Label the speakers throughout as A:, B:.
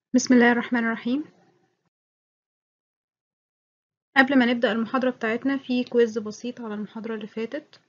A: بسم الله الرحمن الرحيم قبل ما نبدأ المحاضرة بتاعتنا في كويز بسيط على المحاضرة اللي فاتت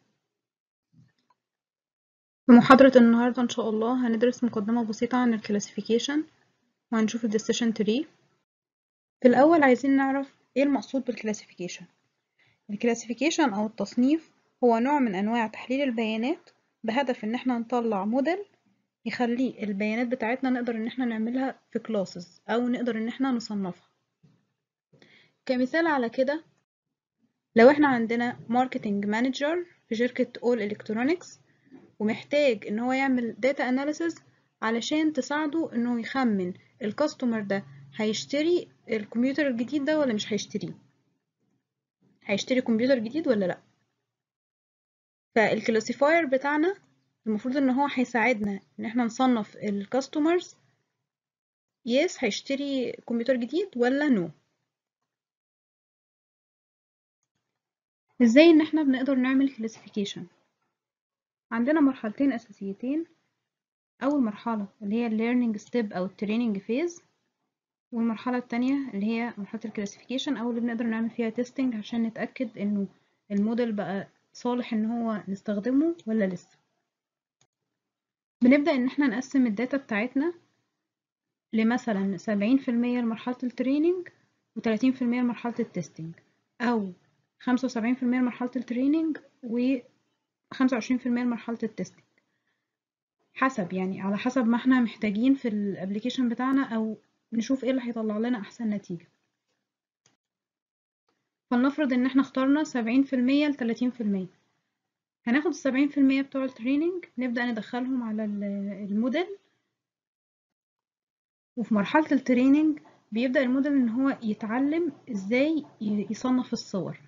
A: في محاضرة النهاردة إن شاء الله هندرس مقدمة بسيطة عن الكلاسيفيكيشن وهنشوف الديسيشن تري في الأول عايزين نعرف إيه المقصود بالكلاسيفيكيشن الكلاسيفيكيشن أو التصنيف هو نوع من أنواع تحليل البيانات بهدف إن احنا نطلع موديل يخلي البيانات بتاعتنا نقدر إن احنا نعملها في كلاسز أو نقدر إن احنا نصنفها كمثال على كده لو احنا عندنا ماركتنج مانجر في شركة اول الكترونكس ومحتاج ان هو يعمل داتا اناليسز علشان تساعده انه يخمن الكاستمر ده هيشتري الكمبيوتر الجديد ده ولا مش هيشتريه هيشتري كمبيوتر جديد ولا لا فالكلاسيفاير بتاعنا المفروض ان هو هيساعدنا ان احنا نصنف الكاستمرز يس هيشتري كمبيوتر جديد ولا نو no. ازاي ان احنا بنقدر نعمل كلاسيفيكيشن عندنا مرحلتين اساسيتين اول مرحله اللي هي الليرنينج ستيب او التريننج فيز والمرحله التانية اللي هي مرحله الكلاسيفيكيشن او اللي بنقدر نعمل فيها تيستنج عشان نتاكد انه الموديل بقى صالح ان هو نستخدمه ولا لسه بنبدا ان احنا نقسم الداتا بتاعتنا لمثلا سبعين في المية لمرحله التريننج وتلاتين في المية لمرحله التيستنج او خمسة وسبعين في المية لمرحلة التريننج وخمسة وعشرين في المية لمرحلة التستنج حسب يعني على حسب ما احنا محتاجين في الابليكيشن بتاعنا او نشوف ايه اللي هيطلع لنا احسن نتيجة فلنفرض ان احنا اخترنا سبعين في المية لتلاتين في المية هناخد السبعين في المية بتوع التريننج نبدأ ندخلهم على الموديل وفي مرحلة التريننج بيبدأ الموديل ان هو يتعلم ازاي يصنف الصور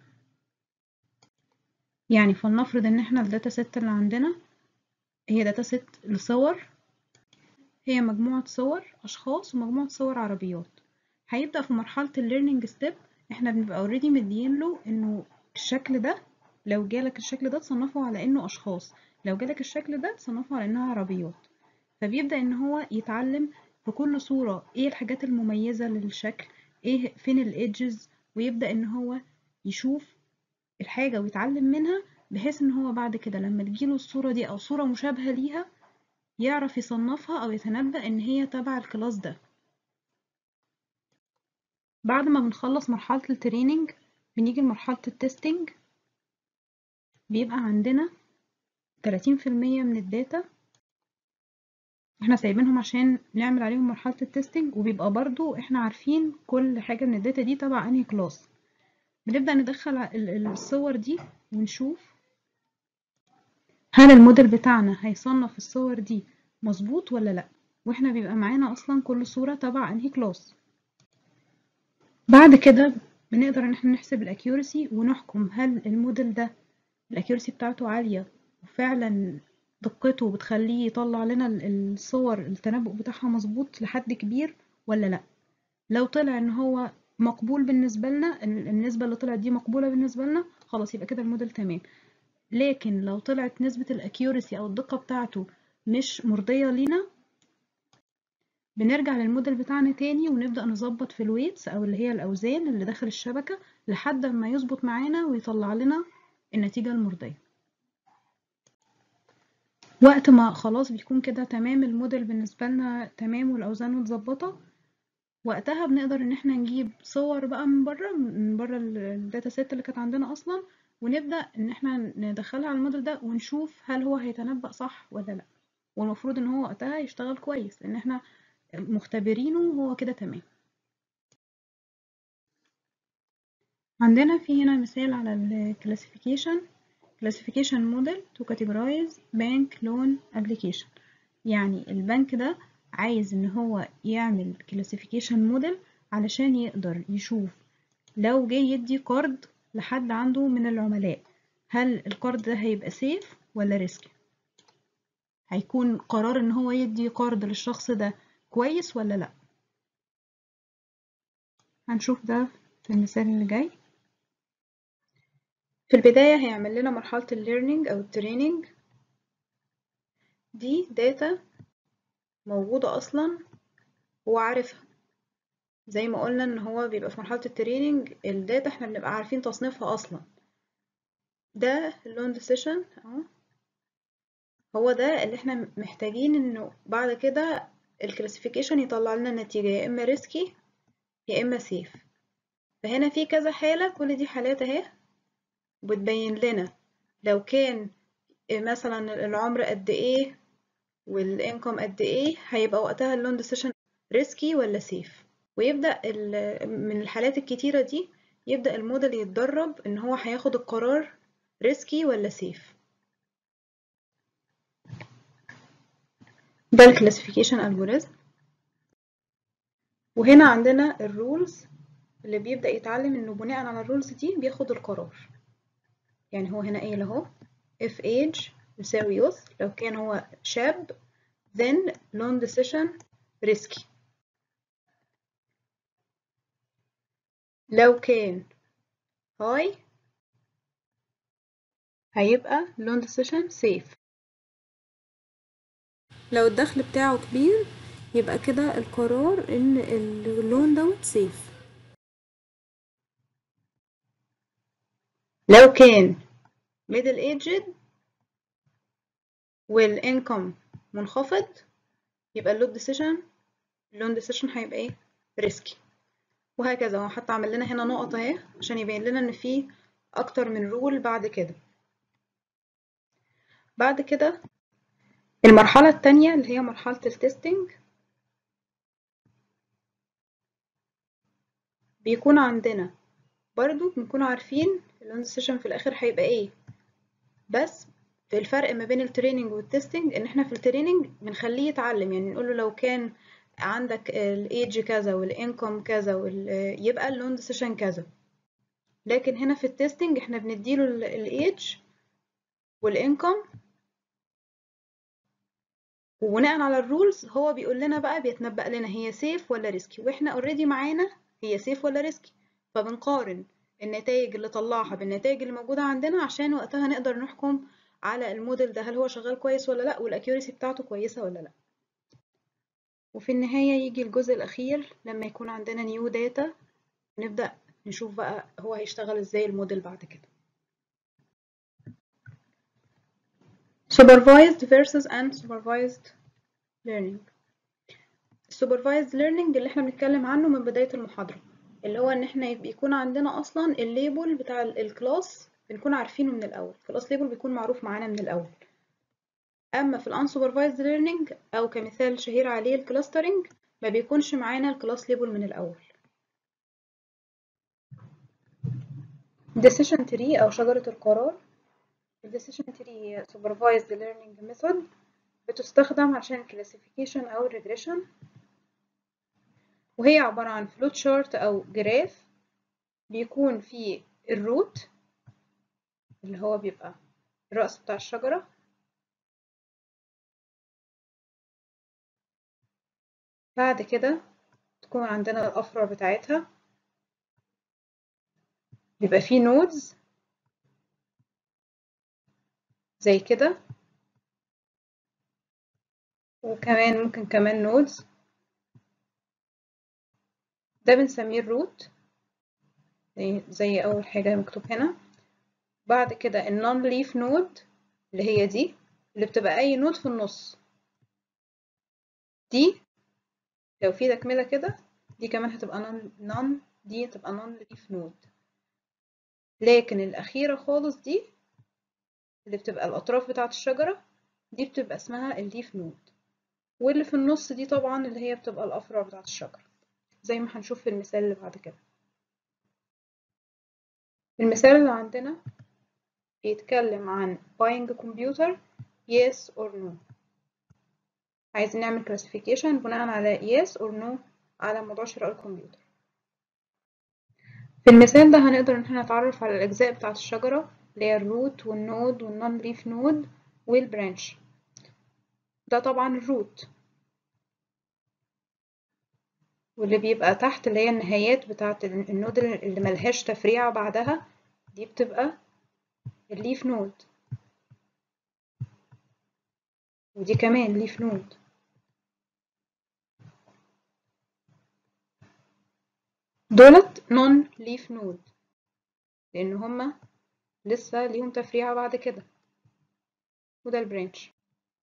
A: يعني فلنفرض ان احنا الداتا ست اللي عندنا هي داتا ست لصور هي مجموعة صور اشخاص ومجموعة صور عربيات هيبدأ في مرحلة الليرنينج ستيب احنا بنبقى اوريدي مدين له انه الشكل ده لو جالك الشكل ده تصنفه على انه اشخاص لو جالك الشكل ده تصنفه على انها عربيات فبيبدأ ان هو يتعلم في كل صورة ايه الحاجات المميزة للشكل ايه فين الايدجز ويبدأ ان هو يشوف الحاجة ويتعلم منها بحيث ان هو بعد كده لما تجيله الصورة دي او صورة مشابهة ليها يعرف يصنفها او يتنبأ ان هي تبع الكلاس ده بعد ما بنخلص مرحلة التريننج بنيجي لمرحلة التستنج بيبقى عندنا تلاتين في المية من الداتا احنا سايبينهم عشان نعمل عليهم مرحلة التستنج وبيبقى برضو احنا عارفين كل حاجة من الداتا دي تبع انهي كلاس بنبدأ ندخل الصور دي ونشوف هل الموديل بتاعنا هيصنف الصور دي مظبوط ولا لا واحنا بيبقى معانا اصلا كل صورة تبع انهي كلاس بعد كده بنقدر ان احنا نحسب الاكيورسي ونحكم هل الموديل ده الاكيورسي بتاعته عالية وفعلا دقته بتخليه يطلع لنا الصور التنبؤ بتاعها مظبوط لحد كبير ولا لا لو طلع ان هو مقبول بالنسبة لنا النسبة اللي طلعت دي مقبولة بالنسبة لنا خلاص يبقى كده الموديل تمام لكن لو طلعت نسبة الاكيورسي او الدقة بتاعته مش مرضية لينا بنرجع للموديل بتاعنا تاني ونبدأ نظبط في الويتس او اللي هي الاوزان اللي داخل الشبكة لحد ما يظبط معانا ويطلع لنا النتيجة المرضية وقت ما خلاص بيكون كده تمام الموديل بالنسبة لنا تمام والاوزان متظبطة وقتها بنقدر ان احنا نجيب صور بقى من بره من بره الداتا سيت اللي كانت عندنا اصلا ونبدا ان احنا ندخلها على الموديل ده ونشوف هل هو هيتنبأ صح ولا لا والمفروض ان هو وقتها يشتغل كويس لان احنا مختبرينه وهو كده تمام عندنا في هنا مثال على الكلاسيفيكيشن classification model to categorize bank loan application يعني البنك ده عايز ان هو يعمل كلاسيفيكيشن موديل علشان يقدر يشوف لو جاي يدي قرض لحد عنده من العملاء هل القرض ده هيبقى سيف ولا ريسكي هيكون قرار ان هو يدي قرض للشخص ده كويس ولا لا هنشوف ده في المثال اللي جاي في البداية هيعمل لنا مرحلة الليرنينج او التريننج دي داتا موجودة أصلا هو عارفها زي ما قلنا ان هو بيبقى في مرحلة التريننج الداتا احنا بنبقى عارفين تصنيفها اصلا ده اللون ديسيشن اهو هو ده اللي احنا محتاجين انه بعد كده الكلاسيفيكيشن يطلع لنا النتيجة يا اما ريسكي يا اما سيف فهنا في كذا حالة كل دي حالات اهي بتبين لنا لو كان مثلا العمر قد ايه والانكم قد ايه هيبقى وقتها اللون ديسيشن ريسكي ولا سيف ويبدأ من الحالات الكتيرة دي يبدأ الموديل يتدرب ان هو هياخد القرار ريسكي ولا سيف ده الكلاسيفيكيشن الجوريزم وهنا عندنا الرولز اللي بيبدأ يتعلم انه بناء على الرولز دي بياخد القرار يعني هو هنا قايل اهو if age يساوي youth لو كان هو شاب then loan decision risky لو كان high هيبقى loan decision safe لو الدخل بتاعه كبير يبقى كده القرار ان اللون دوت سيف لو كان middle aged والانكم منخفض يبقى اللود ديسيشن اللون ديسيشن هيبقى ايه ريسكي وهكذا هو حتى عمل لنا هنا نقط اهي عشان يبين لنا ان في اكتر من رول بعد كده بعد كده المرحلة التانية اللي هي مرحلة التستنج بيكون عندنا برضو بنكون عارفين اللون ديسيشن في الاخر هيبقى ايه بس في الفرق ما بين التريننج والتستنج ان احنا في التريننج بنخليه يتعلم يعني نقول له لو كان عندك الايدج كذا والانكم كذا يبقى اللون ديسيشن كذا لكن هنا في التستنج احنا بنديله الايدج والانكم وبناء على الرولز هو بيقول لنا بقى بيتنبأ لنا هي سيف ولا ريسكي واحنا اوريدي معانا هي سيف ولا ريسكي فبنقارن النتائج اللي طلعها بالنتائج اللي موجودة عندنا عشان وقتها نقدر نحكم على الموديل ده هل هو شغال كويس ولا لا والاكيوريسي بتاعته كويسة ولا لا وفي النهاية يجي الجزء الأخير لما يكون عندنا نيو داتا نبدأ نشوف بقى هو هيشتغل ازاي الموديل بعد كده supervised versus unsupervised learning supervised learning اللي احنا بنتكلم عنه من بداية المحاضرة اللي هو ان احنا بيكون عندنا اصلا الليبل بتاع الكلاس بنكون عارفينه من الاول كلاس ليبل بيكون معروف معانا من الاول اما في الانسوبرفايزد ليرنينج او كمثال شهير عليه الكلاسترنج ما بيكونش معانا الكلاس ليبل من الاول decision tree او شجرة القرار decision tree هي supervised learning method بتستخدم عشان classification او regression وهي عبارة عن فلوت شارت أو جراف بيكون فيه الروت اللي هو بيبقى الرأس بتاع الشجرة بعد كده تكون عندنا الأفرع بتاعتها بيبقى فيه نودز زي كده وكمان ممكن كمان نودز ده بنسميه الروت زي أول حاجة مكتوب هنا بعد كده النون ليف نود اللي هي دي اللي بتبقى أي نود في النص دي لو في تكملة كده دي كمان هتبقى نون نون دي هتبقى نون ليف نود لكن الأخيرة خالص دي اللي بتبقى الأطراف بتاعة الشجرة دي بتبقى اسمها الليف نود واللي في النص دي طبعا اللي هي بتبقى الأفرع بتاعة الشجرة زي ما هنشوف في المثال اللي بعد كده المثال اللي عندنا بيتكلم عن buying computer yes or no عايزين نعمل classification بناء على yes or no على موضوع شراء الكمبيوتر في المثال ده هنقدر ان احنا نتعرف على الاجزاء بتاعة الشجرة اللي هي الروت والنود والنون ليف نود والبرانش ده طبعا الروت واللي بيبقى تحت اللي هي النهايات بتاعة النود اللي ملهاش تفريعة بعدها دي بتبقى الليف نود ودي كمان ليف نود دولت نون ليف نود لان هما لسه ليهم تفريعة بعد كده وده البرانش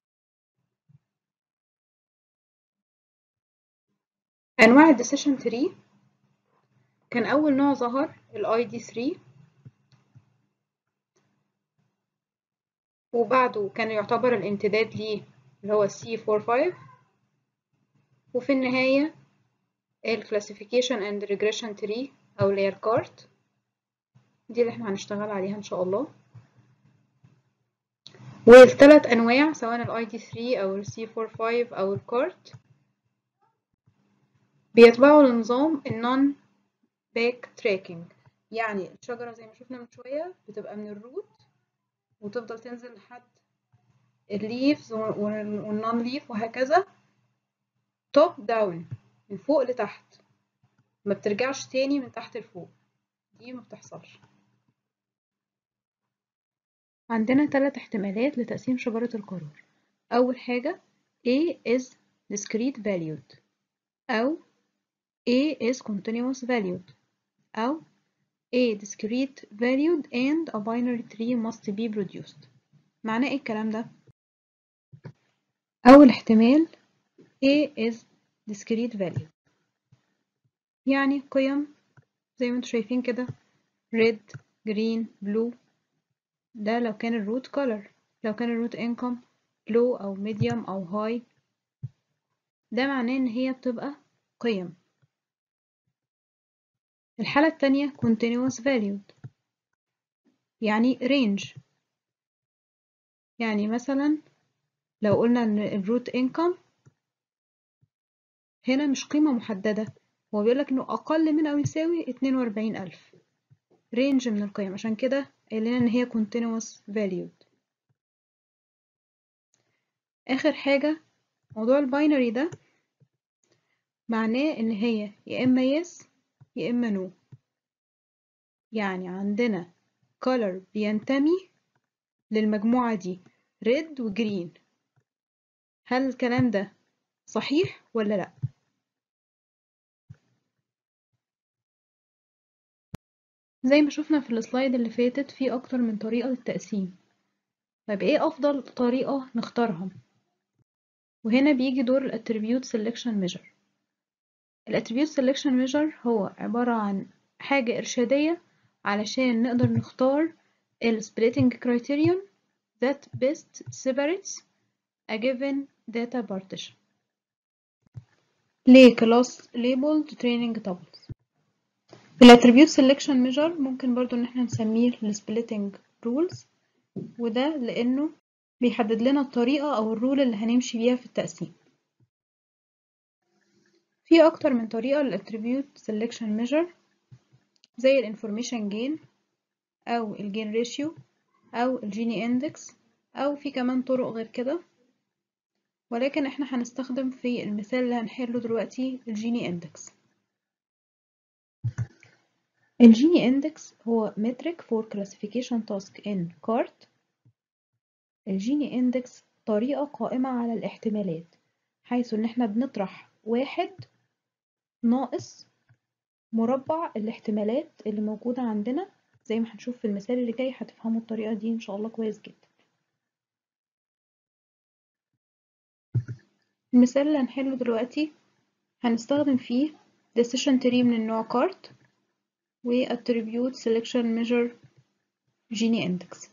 A: انواع الديسيشن تري كان اول نوع ظهر الاي دي 3 وبعده كان يعتبر الامتداد ليه اللي هو C45 وفي النهاية ال Classification and Regression Tree أو اللي هي الكارت دي اللي احنا هنشتغل عليها إن شاء الله والثلاث أنواع سواء ال ID3 أو ال C45 أو الكارت بيتبعوا النظام النون باك تراكنج يعني الشجرة زي ما شفنا من شوية بتبقى من الروت وتفضل تنزل لحد الليفز والنون ليف وهكذا توب داون من فوق لتحت ما بترجعش تاني من تحت لفوق دي ما بتحصلش عندنا ثلاث احتمالات لتقسيم شجرة القرار أول حاجة A is discrete valued أو A is continuous valued أو A discrete valued and a binary tree must be produced معناه ايه الكلام ده؟ أول احتمال A is discrete valued يعني قيم زي ما انتم شايفين كده red green blue ده لو كان الروت color لو كان الروت income low أو medium أو high ده معناه إن هي بتبقى قيم الحالة التانية continuous valued يعني range يعني مثلا لو قلنا ان الروت income هنا مش قيمة محددة هو بيقولك انه اقل من او يساوي اتنين واربعين الف رينج من القيم عشان كده قال لنا ان هي continuous valued اخر حاجة موضوع الباينري ده معناه ان هي يا اما yes يا اما no يعني عندنا color بينتمي للمجموعة دي red و green هل الكلام ده صحيح ولا لأ؟ زي ما شفنا في السلايد اللي فاتت في أكتر من طريقة للتقسيم طيب ايه أفضل طريقة نختارها؟ وهنا بيجي دور ال Attribute Selection Measure ال Attribute Selection Measure هو عبارة عن حاجة إرشادية علشان نقدر نختار ال Splitting Criterion that best separates a given data partition ليه class labeled training tables ال attribute selection measure ممكن برضو ان احنا نسميه ال splitting rules وده لانه بيحدد لنا الطريقة او الرول اللي هنمشي بيها في التقسيم في اكتر من طريقة لل attribute selection measure زي ال information gain او ال gain ratio او ال Gini index او في كمان طرق غير كده ولكن احنا هنستخدم في المثال اللي هنحله دلوقتي الجيني اندكس الجيني اندكس هو metric for classification task in cart الجيني اندكس طريقة قائمة على الاحتمالات حيث ان احنا بنطرح واحد ناقص مربع الاحتمالات اللي موجودة عندنا زي ما هنشوف في المثال اللي جاي هتفهموا الطريقة دي ان شاء الله كويس جدا المثال اللي هنحله دلوقتي هنستخدم فيه decision tree من النوع cart و attribute selection measure Gini index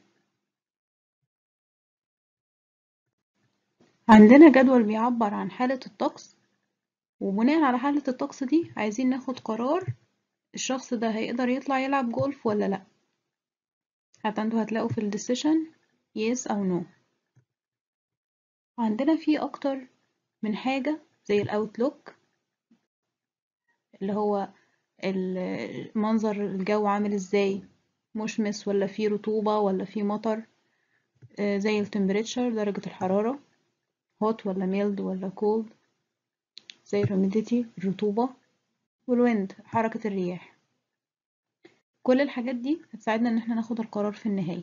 A: عندنا جدول بيعبر عن حالة الطقس وبناء على حالة الطقس دي عايزين ناخد قرار الشخص ده هيقدر يطلع يلعب جولف ولا لأ حتى انتوا هتلاقوا في الديسيشن yes أو no عندنا في أكتر من حاجة زي الأوتلوك اللي هو المنظر الجو عامل ازاي مشمس ولا فيه رطوبة ولا فيه مطر زي التمبريتشر درجة الحرارة hot ولا mild ولا cold زي الهوميديتي الرطوبة والويند حركة الرياح كل الحاجات دي هتساعدنا ان احنا ناخد القرار في النهاية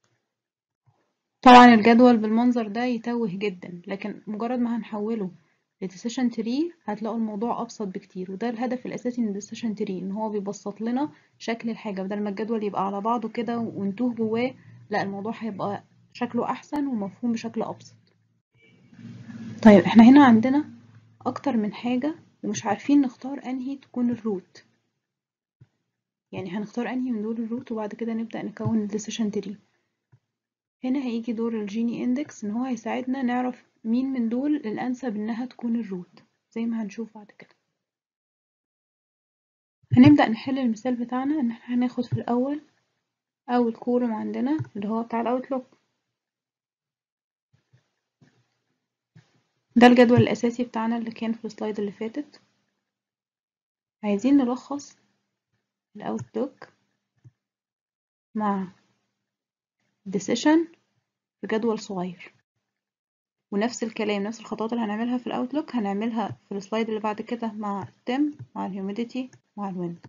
A: طبعا الجدول بالمنظر ده يتوه جدا لكن مجرد ما هنحوله لديسيشن تري هتلاقوا الموضوع ابسط بكتير وده الهدف الاساسي من الديسيشن تري ان هو بيبسط لنا شكل الحاجه بدل ما الجدول يبقى على بعضه كده ونتوه جواه لا الموضوع هيبقى شكله احسن ومفهوم بشكل ابسط طيب احنا هنا عندنا اكتر من حاجه ومش عارفين نختار انهي تكون الروت يعني هنختار انهي من دول الروت وبعد كده نبدا نكون الديسيشن تري هنا هيجي دور الجيني اندكس ان هو هيساعدنا نعرف مين من دول الانسب انها تكون الروت زي ما هنشوف بعد كده هنبدأ نحل المثال بتاعنا ان احنا هناخد في الاول اول كولوم عندنا اللي هو بتاع الاوتلوك ده الجدول الاساسي بتاعنا اللي كان في السلايد اللي فاتت عايزين نلخص الاوتلوك مع decision في جدول صغير ونفس الكلام نفس الخطوات اللي هنعملها في الاوتلوك هنعملها في السلايد اللي بعد كده مع التم مع الهيوميديتي مع الويند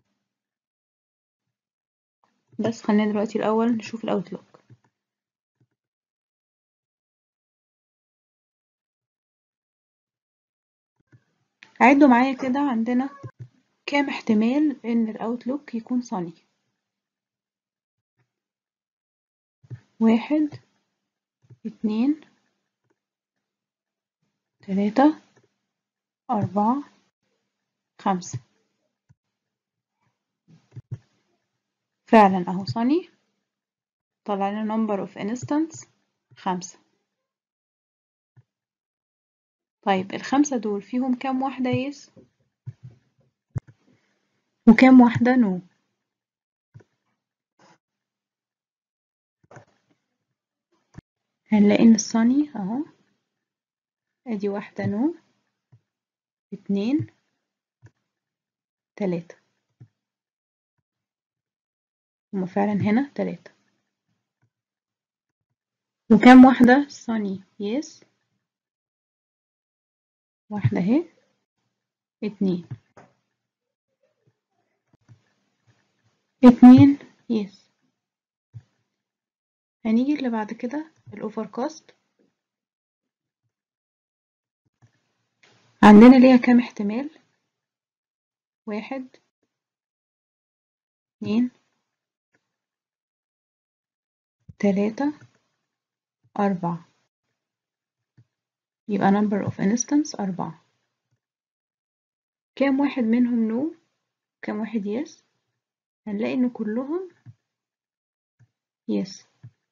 A: بس خلينا دلوقتي الاول نشوف الاوتلوك عدوا معايا كده عندنا كام احتمال ان الاوتلوك يكون صني واحد اتنين تلاتة أربعة خمسة فعلا أهو صني طلع لنا number of instance خمسة طيب الخمسة دول فيهم كام واحدة يس وكام واحدة نو هنلاقي ان الصني اهو ادي واحدة نو اتنين تلاتة هما فعلا هنا تلاتة وكام واحدة صني يس واحدة اهي اتنين اتنين يس هنيجي اللي بعد كده الاوفر كاست عندنا ليها كام احتمال واحد اتنين تلاتة أربعة يبقى number of instance أربعة كام واحد منهم no كام واحد yes هنلاقي إن كلهم yes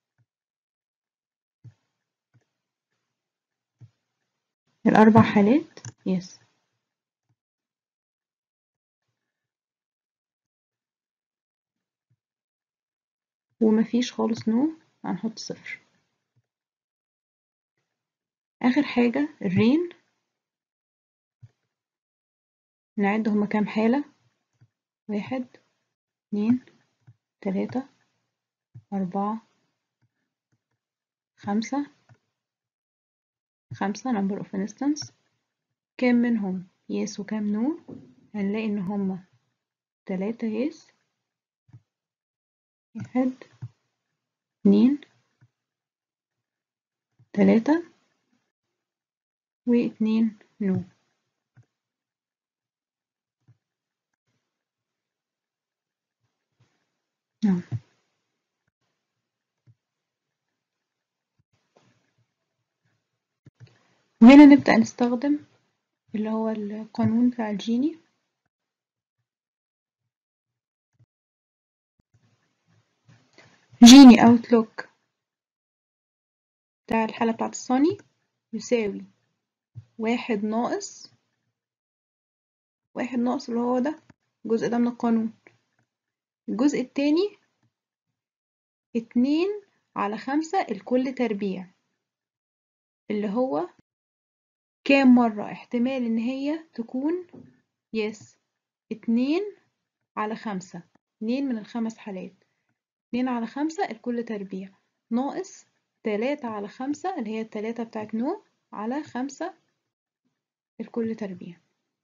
A: الأربع حالات yes ومفيش خالص no هنحط صفر آخر حاجة الرين نعد هما كام حالة واحد اتنين تلاتة أربعة خمسة خمسة number of instance كام منهم yes وكام no هنلاقي إن هما تلاتة yes واحد اتنين تلاتة واتنين نو نعم وهنا نبدأ نستخدم اللي هو القانون بتاع الجيني جيني اوتلوك بتاع الحالة بتاعت الصني يساوي واحد ناقص واحد ناقص اللي هو ده الجزء ده من القانون الجزء التاني اتنين على خمسة الكل تربيع اللي هو كام مرة احتمال ان هي تكون يس اتنين على خمسة اتنين من الخمس حالات اتنين على خمسة الكل تربيع ناقص تلاتة على خمسة اللي هي التلاتة بتاعت نو على خمسة الكل تربيع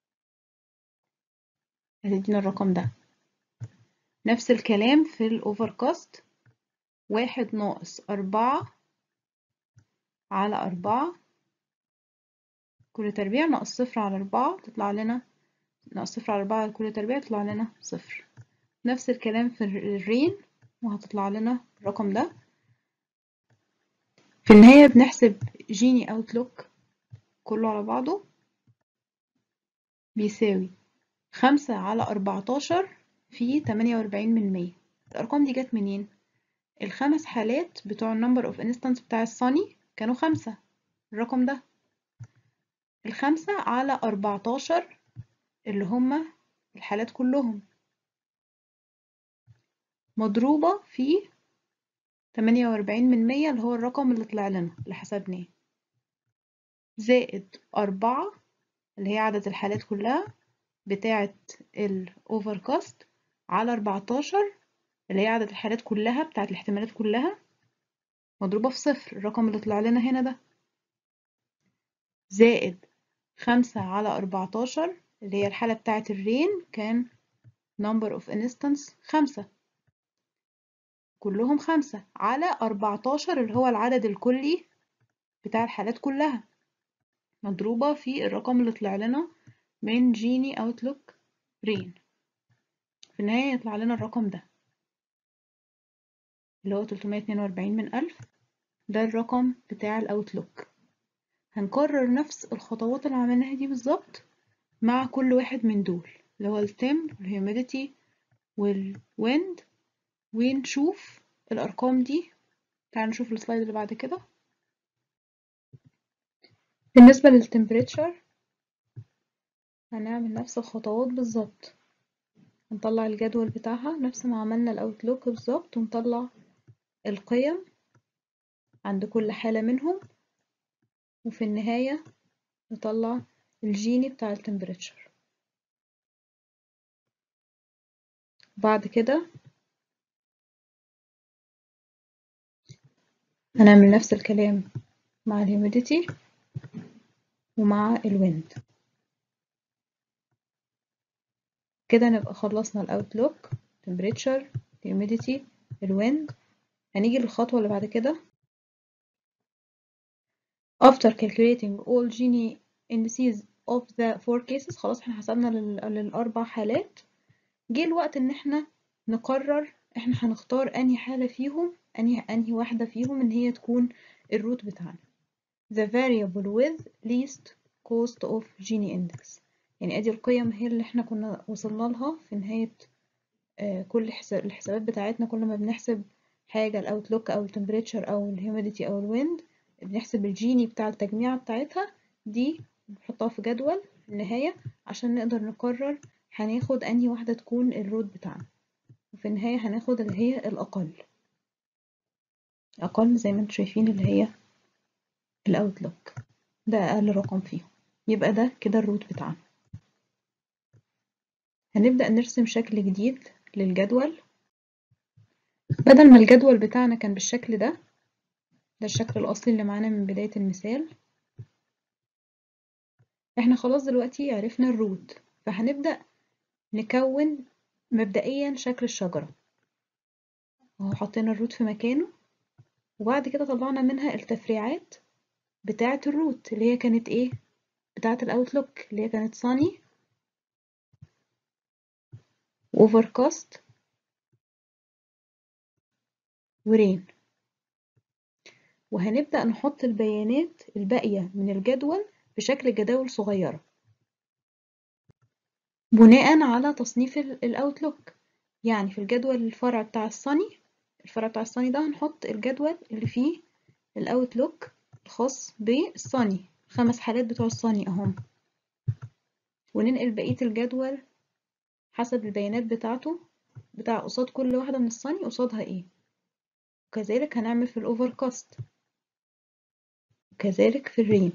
A: هتدينا الرقم ده نفس الكلام في الأوفركاست واحد ناقص أربعة على أربعة كل تربيع ناقص صفر على أربعة تطلع لنا ناقص صفر على أربعة على كل تربيع تطلع لنا صفر نفس الكلام في الرين وهتطلع لنا الرقم ده في النهاية بنحسب جيني اوتلوك كله على بعضه بيساوي خمسة على أربعتاشر في تمانية وأربعين من مية الأرقام دي جت منين؟ الخمس حالات بتوع النمبر اوف انستانس بتاع الصني كانوا خمسة الرقم ده الخمسة على أربعتاشر اللي هما الحالات كلهم مضروبة في تمانية وأربعين من مية اللي هو الرقم اللي طلع لنا اللي حسبناه زائد أربعة اللي هي عدد الحالات كلها بتاعة الأوفركاست على أربعتاشر اللي هي عدد الحالات كلها بتاعة الاحتمالات كلها مضروبة في صفر الرقم اللي طلع لنا هنا ده زائد خمسة على أربعتاشر اللي هي الحالة بتاعة الرين كان number of instance خمسة كلهم خمسة على أربعتاشر اللي هو العدد الكلي بتاع الحالات كلها مضروبة في الرقم اللي طلع لنا من جيني اوتلوك رين في النهاية يطلع لنا الرقم ده اللي هو 342 من ألف ده الرقم بتاع الاوتلوك هنكرر نفس الخطوات اللي عملناها دي بالظبط مع كل واحد من دول اللي هو التم والهيوميديتي والويند ونشوف الأرقام دي تعالوا نشوف السلايد اللي بعد كده بالنسبة للتمبريتشر هنعمل نفس الخطوات بالظبط هنطلع الجدول بتاعها نفس ما عملنا الاوتلوك بالظبط ونطلع القيم عند كل حالة منهم وفي النهاية نطلع الجيني بتاع التمبريتشر بعد كده هنعمل نفس الكلام مع الهيوميديتي ومع الويند كده نبقى خلصنا الاوتلوك temperature humidity الويند هنيجي للخطوة اللي بعد كده after calculating all Gini indices of the four cases خلاص احنا حسبنا لل... للأربع حالات جه الوقت ان احنا نقرر احنا هنختار انهي حالة فيهم انهي انهي واحدة فيهم ان هي تكون الروت بتاعنا the variable with least cost of Gini index يعني ادي القيم هي اللي احنا كنا وصلنا لها في نهاية آه كل حساب الحسابات بتاعتنا كل ما بنحسب حاجة الاوتلوك او التمبريتشر او الهيوميديتي او الويند بنحسب الجيني بتاع التجميعة بتاعتها دي بنحطها في جدول في النهاية عشان نقدر نقرر هناخد انهي واحدة تكون الروت بتاعنا وفي النهاية هناخد اللي هي الأقل أقل زي ما انتم شايفين اللي هي الأوتلوك ده أقل رقم فيهم يبقى ده كده الروت بتاعنا هنبدأ نرسم شكل جديد للجدول بدل ما الجدول بتاعنا كان بالشكل ده ده الشكل الأصلي اللي معانا من بداية المثال احنا خلاص دلوقتي عرفنا الروت فهنبدأ نكون مبدئيا شكل الشجرة اهو حطينا الروت في مكانه وبعد كده طلعنا منها التفريعات بتاعة الروت اللي هي كانت ايه بتاعة الاوتلوك اللي هي كانت صاني ووفركاست ورين وهنبدأ نحط البيانات الباقية من الجدول بشكل جداول صغيرة بناء على تصنيف الأوتلوك يعني في الجدول الفرع بتاع الصني الفرع بتاع الصني ده هنحط الجدول اللي فيه الأوتلوك الخاص بالصني خمس حالات بتوع الصني أهم وننقل بقية الجدول حسب البيانات بتاعته بتاع قصاد كل واحدة من الصني قصادها ايه وكذلك هنعمل في الأوفركاست وكذلك في الرين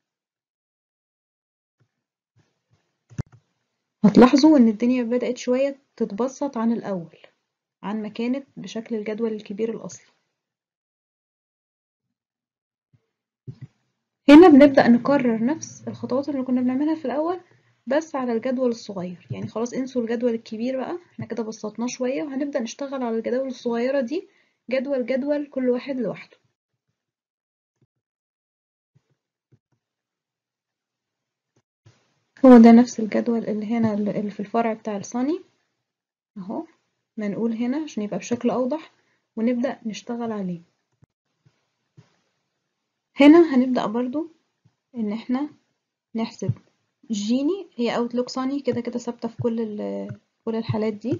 A: هتلاحظوا ان الدنيا بدأت شوية تتبسط عن الأول عن ما كانت بشكل الجدول الكبير الأصلي هنا بنبدأ نكرر نفس الخطوات اللي كنا بنعملها في الأول بس على الجدول الصغير يعني خلاص انسوا الجدول الكبير بقى احنا كده بسطناه شوية وهنبدأ نشتغل على الجداول الصغيرة دي جدول جدول كل واحد لوحده هو ده نفس الجدول اللي هنا اللي في الفرع بتاع الصني اهو منقول هنا عشان يبقى بشكل اوضح ونبدأ نشتغل عليه هنا هنبدأ برضو ان احنا نحسب جيني هي اوتلوك صني كده كده ثابتة في كل كل الحالات دي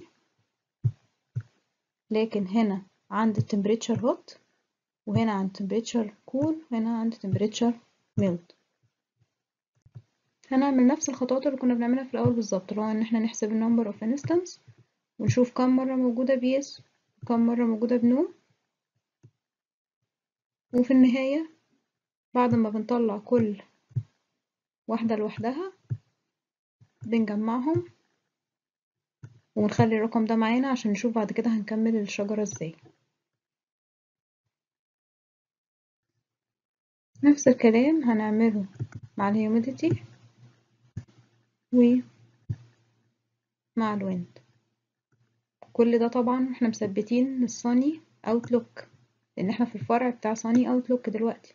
A: لكن هنا عند temperature hot وهنا عند temperature cool وهنا عند temperature mild هنعمل نفس الخطوات اللي كنا بنعملها في الأول بالظبط اللي هو إن احنا نحسب ال number of instance ونشوف كم مرة موجودة بيس وكم مرة موجودة بنو وفي النهاية بعد ما بنطلع كل واحدة لوحدها بنجمعهم ونخلي الرقم ده معانا عشان نشوف بعد كده هنكمل الشجرة ازاي نفس الكلام هنعمله مع الهيوميديتي ومع الويند كل ده طبعا احنا مثبتين الصاني اوتلوك لان احنا في الفرع بتاع صاني اوتلوك دلوقتي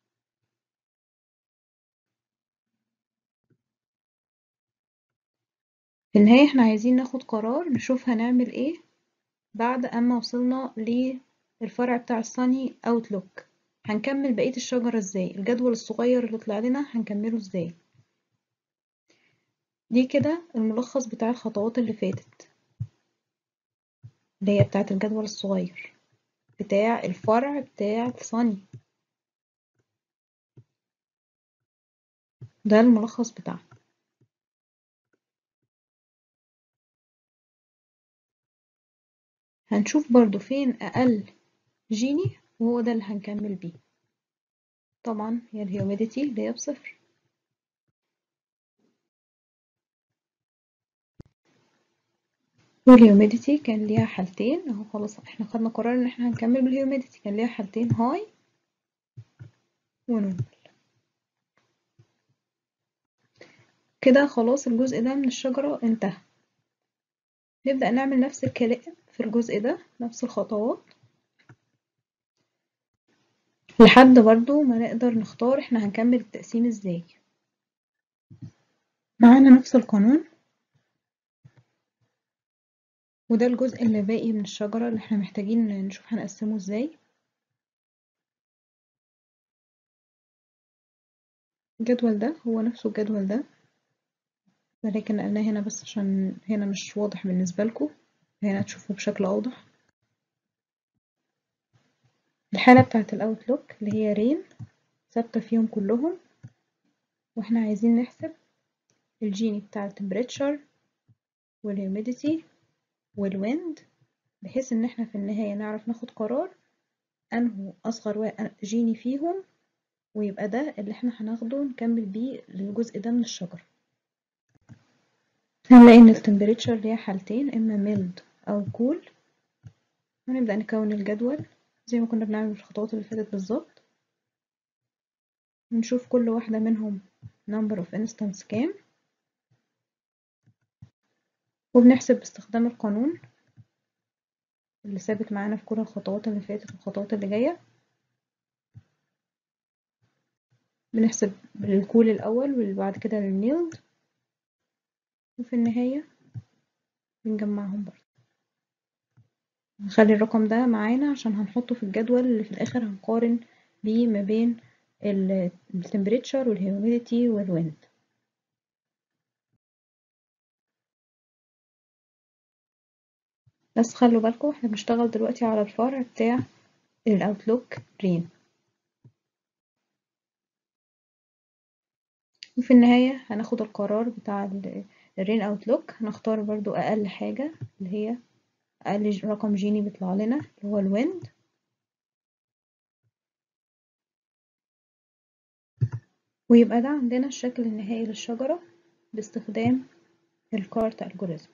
A: في النهاية احنا عايزين ناخد قرار نشوف هنعمل ايه بعد اما وصلنا للفرع بتاع الصاني اوتلوك هنكمل بقية الشجرة ازاي الجدول الصغير اللي طلع لنا هنكمله ازاي دي كده الملخص بتاع الخطوات اللي فاتت اللي هي بتاعت الجدول الصغير بتاع الفرع بتاع صني ده الملخص بتاعه هنشوف برضو فين أقل جيني وهو ده اللي هنكمل بيه طبعا هي الهيوميديتي اللي هي بصفر والهيوميديتي كان ليها حالتين اهو خلاص احنا خدنا قرار ان احنا هنكمل بالهيوميديتي كان ليها حالتين هاي ونورمال كده خلاص الجزء ده من الشجرة انتهى نبدأ نعمل نفس الكلام في الجزء ده نفس الخطوات لحد برضو ما نقدر نختار احنا هنكمل التقسيم ازاي معانا نفس القانون وده الجزء اللي باقي من الشجرة اللي احنا محتاجين نشوف هنقسمه ازاي الجدول ده هو نفسه الجدول ده ولكن نقلناه هنا بس عشان هنا مش واضح بالنسبة لكم هنا تشوفوه بشكل أوضح الحالة بتاعة الأوتلوك اللي هي رين ثابتة فيهم كلهم واحنا عايزين نحسب الجيني بتاع التمبريتشر والهيوميديتي والويند بحيث ان احنا في النهاية نعرف ناخد قرار انه اصغر جيني فيهم ويبقى ده اللي احنا هناخده نكمل بيه الجزء ده من الشجرة هنلاقي ان التمبريتشر ليها حالتين اما ميلد او كول هنبدأ نكون الجدول زي ما كنا بنعمل في الخطوات اللي فاتت بالظبط نشوف كل واحدة منهم number of instance كام وبنحسب باستخدام القانون اللي ثابت معانا في كل الخطوات اللي فاتت والخطوات اللي جاية بنحسب للكول الأول واللي بعد كده للميلد وفي النهاية بنجمعهم برضه نخلي الرقم ده معانا عشان هنحطه في الجدول اللي في الآخر هنقارن بيه ما بين التمبريتشر والهيوميديتي والويند بس خلوا بالكم احنا بنشتغل دلوقتي على الفرع بتاع الاوتلوك رين وفي النهاية هناخد القرار بتاع الرين اوتلوك هنختار برضو اقل حاجة اللي هي اقل رقم جيني بيطلع لنا اللي هو الويند ويبقى ده عندنا الشكل النهائي للشجرة باستخدام الكارت الجوريزم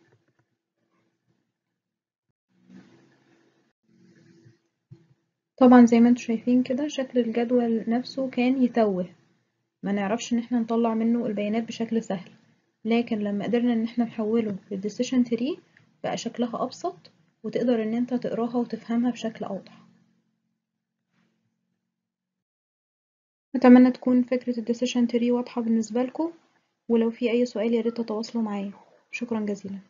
A: طبعا زي ما انتم شايفين كده شكل الجدول نفسه كان يتوه ما نعرفش ان احنا نطلع منه البيانات بشكل سهل لكن لما قدرنا ان احنا نحوله للديسيشن تري بقى شكلها ابسط وتقدر ان انت تقراها وتفهمها بشكل اوضح اتمنى تكون فكرة الديسيشن تري واضحة بالنسبة لكم ولو في أي سؤال ياريت تتواصلوا معايا شكرا جزيلا